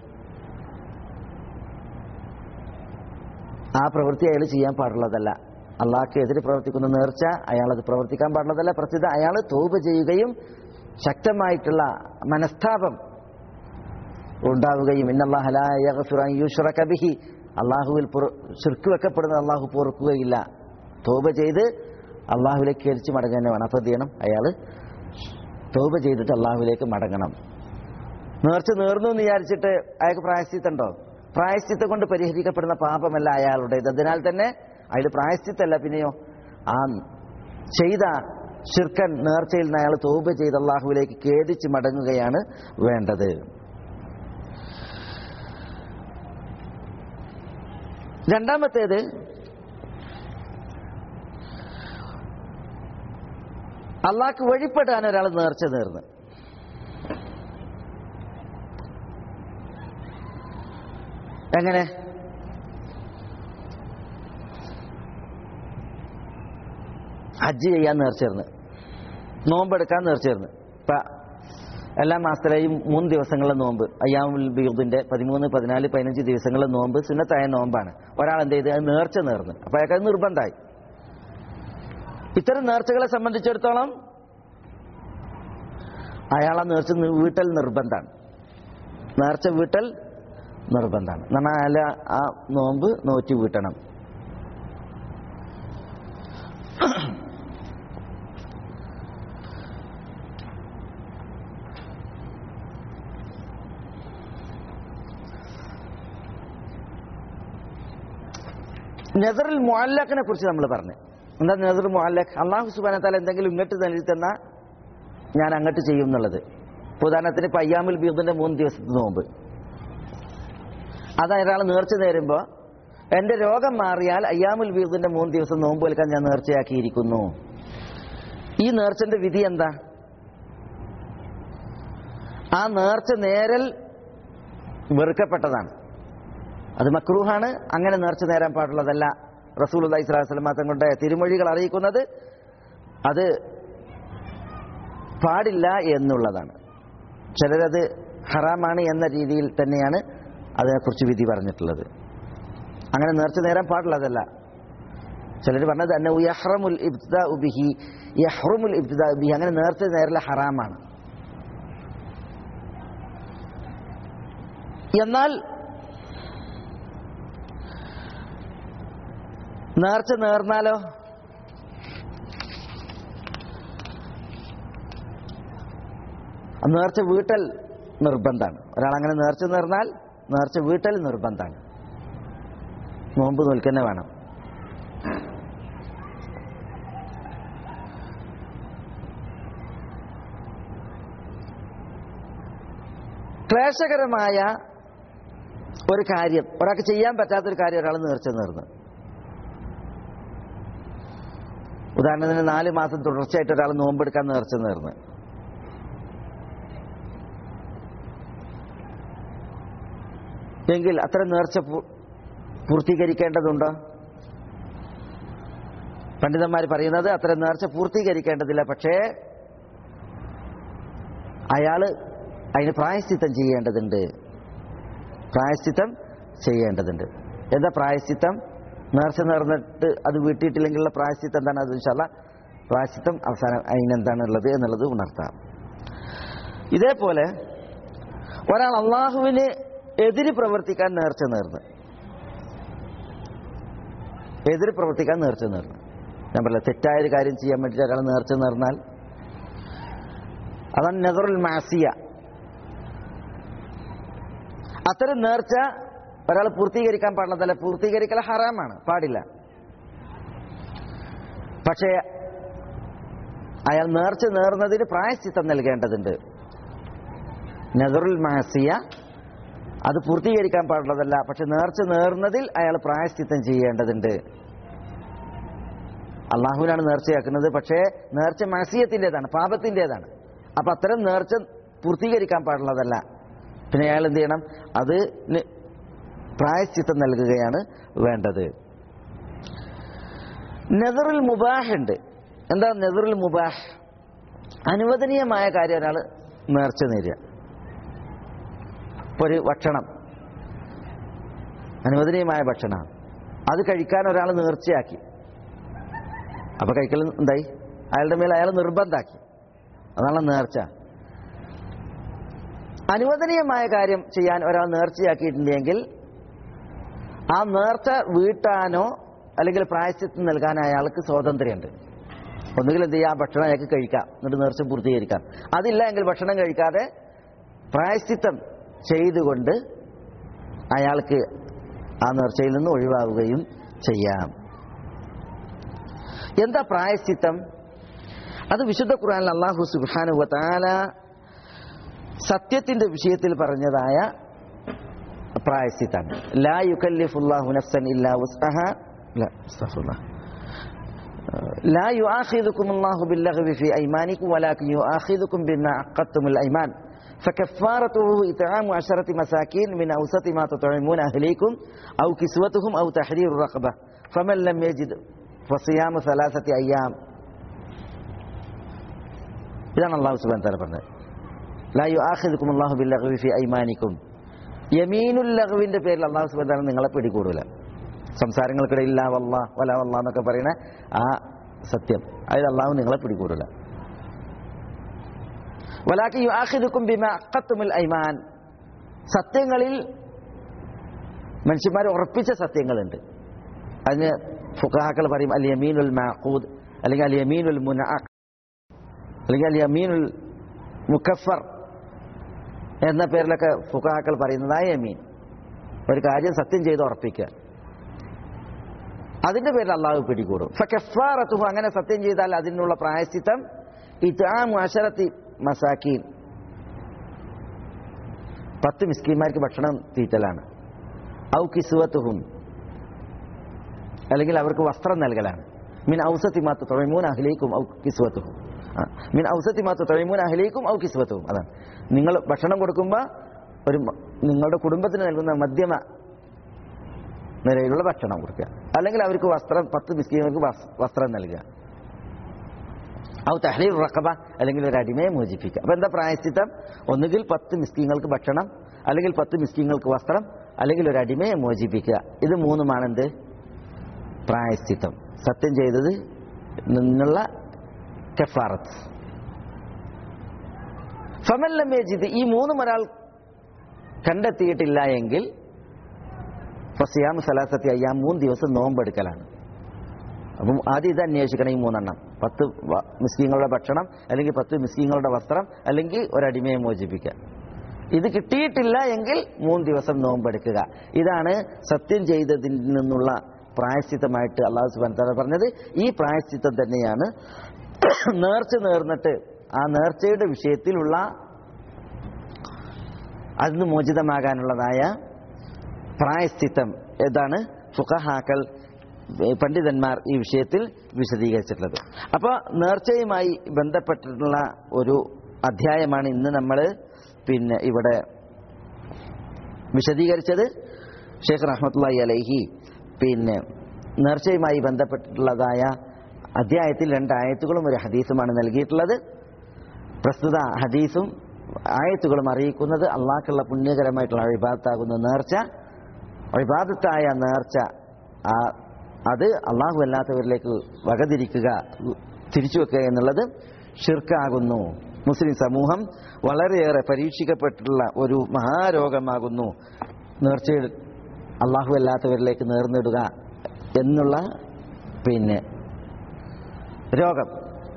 ആ പ്രവൃത്തി അയാൾ ചെയ്യാൻ പാടുള്ളതല്ല അള്ളാഹ്ക്ക് എതിരെ പ്രവർത്തിക്കുന്ന നേർച്ച അയാൾ അത് പ്രവർത്തിക്കാൻ പാടുള്ളതല്ല പ്രത്യേക അയാൾ തോപ ചെയ്യുകയും ശക്തമായിട്ടുള്ള മനസ്താപം ഉണ്ടാവുകയും ബിഹി അള്ളാഹുവിൽ ശിർക്ക് വെക്കപ്പെടുന്ന അള്ളാഹു പൊറുക്കുകയില്ല തോപ ചെയ്ത് അള്ളാഹുവിലേക്ക് കരിച്ച് മടങ്ങാൻ വേണം അപ്പോൾ എന്ത് ചെയ്യണം അയാൾ തോപ ചെയ്തിട്ട് അള്ളാഹുവിലേക്ക് മടങ്ങണം നേർച്ച നേർന്നു എന്ന് വിചാരിച്ചിട്ട് അയാൾക്ക് പ്രായശ്ചിത്തുണ്ടോ പ്രായശ്ചിത്തം കൊണ്ട് പരിഹരിക്കപ്പെടുന്ന പാപമല്ല അയാളുടേത് അതിനാൽ തന്നെ അതിൽ പ്രായശ്ചിത്തല്ല പിന്നെയോ ആ ചെയ്ത ഷിർക്കൻ നേർച്ചയിൽ നിന്ന് അയാൾ തോപ ചെയ്ത് അള്ളാഹുവിലേക്ക് ഖേദിച്ച് മടങ്ങുകയാണ് വേണ്ടത് രണ്ടാമത്തേത് അള്ളാഹ്ക്ക് വഴിപ്പെടാൻ ഒരാൾ നേർച്ച നേർന്ന് എങ്ങനെ ഹജ്ജ് ചെയ്യാൻ നേർച്ചേർന്ന് നോമ്പെടുക്കാൻ നേർച്ചേർന്ന് ഇപ്പൊ എല്ലാ മാസത്തിലെയും മൂന്ന് ദിവസങ്ങളിലെ നോമ്പ് അയ്യാമുൽ ബീദിന്റെ പതിമൂന്ന് പതിനാല് പതിനഞ്ച് ദിവസങ്ങളിലെ നോമ്പ് സുന്നത്തായ നോമ്പാണ് ഒരാൾ എന്ത് ചെയ്ത് അത് നേർച്ച നേർന്ന് അപ്പൊ അയാൾക്ക് അത് നിർബന്ധമായി ഇത്തരം നേർച്ചകളെ സംബന്ധിച്ചിടത്തോളം അയാളെ നേർച്ച വീട്ടൽ നിർബന്ധമാണ് നേർച്ച വീട്ടൽ നിർബന്ധമാണ് എന്നാൽ അയാൾ ആ നോമ്പ് നോറ്റി വീട്ടണം നെസറുൽ മുഅല്ലഖിനെ കുറിച്ച് നമ്മൾ പറഞ്ഞു എന്താ നെസർ മുഅല്ലഖ് അള്ളാഹു സുബാന താല എന്തെങ്കിലും ഇങ്ങോട്ട് നൽകി തന്നാൽ ഞാൻ അങ്ങോട്ട് ചെയ്യും എന്നുള്ളത് ഇപ്പൊ ഉദാഹരണത്തിന് ഇപ്പൊ അയ്യാമുൽ ബീദിന്റെ മൂന്ന് ദിവസത്തെ നോമ്പ് അതാ ഒരാൾ നേർച്ച നേരുമ്പോൾ എന്റെ രോഗം മാറിയാൽ അയ്യാമുൽ ബീദിന്റെ മൂന്ന് ദിവസം നോമ്പ് വെൽക്കാൻ ഞാൻ നേർച്ചയാക്കിയിരിക്കുന്നു ഈ നേർച്ചന്റെ വിധി എന്താ ആ നേർച്ച നേരൽ വെറുക്കപ്പെട്ടതാണ് അത് മക്രൂഹാണ് അങ്ങനെ നേർച്ച നേരാൻ പാടുള്ളതല്ല റസൂൽ അള്ളഹി സ്വലാസ്ലം തങ്ങളുടെ തിരുമൊഴികൾ അറിയിക്കുന്നത് അത് പാടില്ല എന്നുള്ളതാണ് ചിലരത് ഹറാമാണ് എന്ന രീതിയിൽ തന്നെയാണ് അതിനെക്കുറിച്ച് വിധി പറഞ്ഞിട്ടുള്ളത് അങ്ങനെ നേർച്ച നേരാൻ പാടുള്ളതല്ല ചിലർ പറഞ്ഞത് തന്നെ യഹ്റമുൽ ഇബ്തിദാ ബിഹി യഹ്റുമുൽ ഇബ്തിദാ ബിഹി അങ്ങനെ നേർച്ച നേരല ഹറാമാണ് എന്നാൽ നേർച്ച നേർന്നാലോ നേർച്ച വീട്ടൽ നിർബന്ധമാണ് ഒരാൾ അങ്ങനെ നേർച്ച നേർന്നാൽ നേർച്ച വീട്ടൽ നിർബന്ധമാണ് നോമ്പ് നോൽക്കന്നെ വേണം ക്ലേശകരമായ ഒരു കാര്യം ഒരാൾക്ക് ചെയ്യാൻ പറ്റാത്തൊരു കാര്യം ഒരാൾ നേർച്ച നേർന്ന് ഉദാഹരണത്തിന് നാല് മാസം തുടർച്ചയായിട്ട് ഒരാൾ നോമ്പെടുക്കാൻ നേർച്ച നേർന്ന് എങ്കിൽ അത്തരം നേർച്ച പൂ- പൂർത്തീകരിക്കേണ്ടതുണ്ടോ പണ്ഡിതന്മാർ പറയുന്നത് അത്തരം നേർച്ച പൂർത്തീകരിക്കേണ്ടതില്ല പക്ഷേ അയാള് അതിന് പ്രായശ്ചിത്തം ചെയ്യേണ്ടതുണ്ട് പ്രായശ്ചിത്തം ചെയ്യേണ്ടതുണ്ട് എന്താ പ്രായശ്ചിത്തം നേർച്ച നേർന്നിട്ട് അത് വീട്ടിയിട്ടില്ലെങ്കിലുള്ള പ്രായശ്ചിത്തം എന്താണ് അത് വെച്ചാൽ പ്രായശ്ചിത്തം അവസാനം അതിനെന്താണുള്ളത് എന്നുള്ളത് ഉണർത്താം ഇതേപോലെ ഒരാൾ അള്ളാഹുവിന് എതിര് പ്രവർത്തിക്കാൻ നേർച്ച നേർന്ന് എതിര് പ്രവർത്തിക്കാൻ നേർച്ച നേർന്ന് ഞാൻ പറയാം തെറ്റായ ഒരു കാര്യം ചെയ്യാൻ വേണ്ടിയിട്ട് ഒരാൾ നേർച്ച നേർന്നാൽ അതാണ് നെതറുൽ മാസിയ അത്തരം നേർച്ച ഒരാൾ പൂർത്തീകരിക്കാൻ പാടില്ലതല്ല പൂർത്തീകരിക്കൽ ഹറാമാണ് പാടില്ല പക്ഷേ അയാൾ നേർച്ച നേർന്നതിന് പ്രായശ്ചിത്തം നൽകേണ്ടതുണ്ട് നെതറുൽ മാസിയ അത് പൂർത്തീകരിക്കാൻ പാടുള്ളതല്ല പക്ഷെ നേർച്ച നേർന്നതിൽ അയാൾ പ്രായശ്ചിത്തം ചെയ്യേണ്ടതുണ്ട് അള്ളാഹുവിനാണ് നേർച്ചയാക്കുന്നത് പക്ഷേ നേർച്ച മാസിയത്തിൻ്റെതാണ് പാപത്തിൻ്റെതാണ് അപ്പൊ അത്തരം നേർച്ച പൂർത്തീകരിക്കാൻ പാടുള്ളതല്ല പിന്നെ അയാൾ എന്ത് ചെയ്യണം അത് പ്രായശ്ചിത്തം നൽകുകയാണ് വേണ്ടത് നെതറുൽ മുബാഹ് ഉണ്ട് എന്താ നെതറുൽ മുബാഹ് അനുവദനീയമായ കാര്യം ഒരാൾ നേർച്ച നേരുക ഇപ്പൊ ഒരു ഭക്ഷണം അനുവദനീയമായ ഭക്ഷണം അത് കഴിക്കാൻ ഒരാൾ നേർച്ചയാക്കി അപ്പൊ കഴിക്കൽ എന്തായി അയാളുടെ മേൽ അയാൾ നിർബന്ധാക്കി അതാണ് നേർച്ച അനുവദനീയമായ കാര്യം ചെയ്യാൻ ഒരാൾ നേർച്ചയാക്കിയിട്ടുണ്ടെങ്കിൽ ആ നേർച്ച വീട്ടാനോ അല്ലെങ്കിൽ പ്രായശ്ചിത്തം നൽകാനോ അയാൾക്ക് സ്വാതന്ത്ര്യമുണ്ട് ഒന്നുകിൽ എന്ത് ചെയ്യാം ഭക്ഷണം അയാൾക്ക് കഴിക്കാം എന്നിട്ട് നേർച്ച പൂർത്തീകരിക്കാം അതില്ല എങ്കിൽ ഭക്ഷണം കഴിക്കാതെ പ്രായശ്ചിത്തം ചെയ്തുകൊണ്ട് അയാൾക്ക് ആ നേർച്ചയിൽ നിന്ന് ഒഴിവാവുകയും ചെയ്യാം എന്താ പ്രായശ്ചിത്തം അത് വിശുദ്ധ ഖുർആനിൽ അള്ളാഹു സുബ്ഹാനഹു വതആല സത്യത്തിന്റെ വിഷയത്തിൽ പറഞ്ഞതായ പ്രായശ്ചിത്താണ് ലാ യുകല്ലിഫുല്ലാഹു നഫ്സൻ ഇല്ലാ വസ്അഹ لا استغفر الله لا يؤاخذكم الله باللغو في أيمانكم ولكن يؤاخذكم بما عقدتم الأيمان فكفارته إطعام عشرة مساكين من أوسط ما تطعمون أهليكم أو كسوتهم أو تحرير رقبة فمن لم يجد فصيام ثلاثة أيام ഇതാണ് അള്ളാഹു സുബാൻ തല പറഞ്ഞത് ലാ യു ആഖിദുക്കും അള്ളാഹു ബില്ലഹുവി ഫി ഐമാനിക്കും യമീനുൽ ലഹുവിന്റെ പേരിൽ അള്ളാഹു സുബാൻ തല നിങ്ങളെ പിടികൂടൂല സംസാരങ്ങൾക്കിടയിൽ ലാ വല്ലാ വല വല്ല എന്നൊക്കെ പറയുന്ന ആ സത്യം അതിൽ അള്ളാഹു നിങ്ങളെ പിടികൂടില്ല വലാക്കി യു ആഖിദുക്കും ബിമ അഖത്തുമുൽ ഐമാൻ സത്യങ്ങളിൽ മനുഷ്യന്മാർ ഉറപ്പിച്ച സത്യങ്ങളുണ്ട് അതിന് ഫുഖാക്കൾ പറയും അൽ യമീനുൽ മാഖൂദ് അല്ലെങ്കിൽ അൽ യമീനുൽ മുന അല്ലെങ്കിൽ അൽ യമീനുൽ മുക്കഫർ എന്ന പേരിലൊക്കെ ഫുഖാക്കൾ പറയുന്നതായ യമീൻ ഒരു കാര്യം സത്യം ചെയ്ത് ഉറപ്പിക്കുക അതിന്റെ പേരിൽ അള്ളാഹു പിടികൂടും ഫക്കഫാറത്തുഹു അങ്ങനെ സത്യം ചെയ്താൽ അതിനുള്ള പ്രായശ്ചിത്തം ഇതാമു അശരത്തി മസാക്കീൻ പത്ത് മിസ്കിന്മാർക്ക് ഭക്ഷണം തീറ്റലാണ് ഔ കിസുവത്തുഹും അല്ലെങ്കിൽ അവർക്ക് വസ്ത്രം നൽകലാണ് മീൻ ഔസത്തി മാത്ത തുഴമൂൻ അഹ്ലേക്കും ഔ കിസുവത്തുഹും ആ. മിൻ ഔസത്തി മാത്തു തൊഴിമൂൻ അഹലേക്കും ഔ കിസ്വത്തും അതാണ് നിങ്ങൾ ഭക്ഷണം കൊടുക്കുമ്പോൾ ഒരു മ- നിങ്ങളുടെ കുടുംബത്തിന് നൽകുന്ന മധ്യമ നിലയിലുള്ള ഭക്ഷണം കൊടുക്കുക അല്ലെങ്കിൽ അവർക്ക് വസ്ത്രം പത്ത് മിസ്കീങ്ങൾക്ക് വസ്ത്രം നൽകുക ഔ തഹ്ലീൽ റഖബ അല്ലെങ്കിൽ ഒരു അടിമയെ മോചിപ്പിക്കുക അപ്പൊ എന്താ പ്രായശ്ചിത്തം ഒന്നുകിൽ പത്ത് മിസ്കീങ്ങൾക്ക് ഭക്ഷണം അല്ലെങ്കിൽ പത്ത് മിസ്കീങ്ങൾക്ക് വസ്ത്രം അല്ലെങ്കിൽ ഒരു അടിമയെ മോചിപ്പിക്കുക ഇത് മൂന്നുമാണ് എന്ത് പ്രായശ്ചിത്തം സത്യം ചെയ്തത് നിന്നുള്ള കഫാറത്ത് ഫമല്ലം യജിദ് ഈ മൂന്നും ഒരാൾ കണ്ടെത്തിയിട്ടില്ല എങ്കിൽ ഫസിയാം സലാസത്തി അയ്യാം മൂന്ന് ദിവസം നോമ്പെടുക്കലാണ് അപ്പം ആദ്യം ഇത് അന്വേഷിക്കണം ഈ മൂന്നെണ്ണം പത്ത് വ- മിസ്കീങ്ങളുടെ ഭക്ഷണം അല്ലെങ്കിൽ പത്ത് മിസ്കീങ്ങളുടെ വസ്ത്രം അല്ലെങ്കിൽ ഒരടിമയെ മോചിപ്പിക്കുക ഇത് കിട്ടിയിട്ടില്ല എങ്കിൽ മൂന്ന് ദിവസം നോമ്പെടുക്കുക ഇതാണ് സത്യം ചെയ്തതിൽ നിന്നുള്ള പ്രായശ്ചിത്തമായിട്ട് അള്ളാഹു സുബാൻ തആല പറഞ്ഞത് ഈ പ്രായശ്ചിത്തം തന്നെയാണ് നേർച്ച നേർന്നിട്ട് ആ നേർച്ചയുടെ വിഷയത്തിലുള്ള അതിന് മോചിതമാകാനുള്ളതായ പ്രായശ്ചിത്തം ഏതാണ് ഫുഖഹാക്കൾ ഏ, പണ്ഡിതന്മാർ ഈ വിഷയത്തിൽ വിശദീകരിച്ചിട്ടുള്ളത് അപ്പോൾ നേർച്ചയുമായി ബന്ധപ്പെട്ടിട്ടുള്ള ഒരു അധ്യായമാണ് ഇന്ന് നമ്മൾ പിന്നെ ഇവിടെ വിശദീകരിച്ചത് ഷെയ്ഖ് റഹ്മത്തുള്ളി അലൈഹി പിന്നെ നേർച്ചയുമായി ബന്ധപ്പെട്ടിട്ടുള്ളതായ അധ്യായത്തിൽ രണ്ട് ആയത്തുകളും ഒരു ഹദീസുമാണ് നൽകിയിട്ടുള്ളത് പ്രസ്തുത ഹദീസും ആയത്തുകളും അറിയിക്കുന്നത് അള്ളാഹ്ക്കുള്ള പുണ്യകരമായിട്ടുള്ള അഴിബാദത്താകുന്ന നേർച്ച അഴിബാദത്തായ നേർച്ച ആ അത് അള്ളാഹു അല്ലാത്തവരിലേക്ക് വകതിരിക്കുക തിരിച്ചു വെക്കുക എന്നുള്ളത് ഷിർക്കാകുന്നു മുസ്ലിം സമൂഹം വളരെയേറെ പരീക്ഷിക്കപ്പെട്ടിട്ടുള്ള ഒരു മഹാരോഗമാകുന്നു നേർച്ചയിൽ അള്ളാഹു അല്ലാത്തവരിലേക്ക് നേർന്നിടുക എന്നുള്ള പിന്നെ രോഗം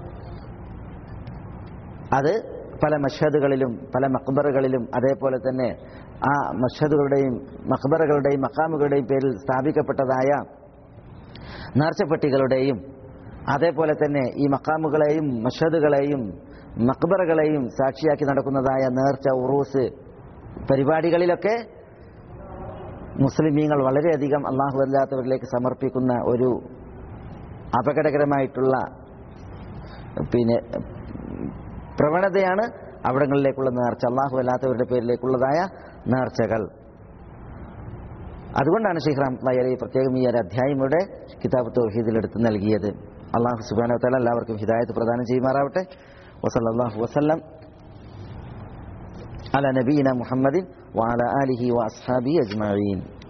അത് പല മഷഹദുകളിലും പല മക്ബറുകളിലും അതേപോലെ തന്നെ ആ മഷഹദുകളുടെയും മക്ബറുകളുടെയും മക്കാമുകളുടെയും പേരിൽ സ്ഥാപിക്കപ്പെട്ടതായ നേർച്ചപ്പെട്ടികളുടെയും അതേപോലെ തന്നെ ഈ മക്കാമുകളെയും മഷഹദുകളെയും മക്ബറുകളെയും സാക്ഷിയാക്കി നടക്കുന്നതായ നേർച്ച ഉറൂസ് പരിപാടികളിലൊക്കെ മുസ്ലിമീങ്ങൾ വളരെയധികം അള്ളാഹു അല്ലാത്തവരിലേക്ക് സമർപ്പിക്കുന്ന ഒരു അപകടകരമായിട്ടുള്ള പിന്നെ പ്രവണതയാണ് അവിടങ്ങളിലേക്കുള്ള നേർച്ച അള്ളാഹു അല്ലാത്തവരുടെ പേരിലേക്കുള്ളതായ നേർച്ചകൾ അതുകൊണ്ടാണ് ഷെയ്ഖ് റഹ്മത്തുള്ളാഹി അലൈഹി പ്രത്യേകം ഈ ഒരു അധ്യായം ഇവിടെ കിതാബ് തൗഹീദിൽ എടുത്ത് നൽകിയത് അള്ളാഹു സുബാന തല എല്ലാവർക്കും ഹിദായത്ത് പ്രദാനം ചെയ്യുമാറാവട്ടെ വസല്ലാഹു വസല്ലം അല നബീന മുഹമ്മദിൻ വാല ആലിഹി വഅസ്ഹാബി അജ്മഈൻ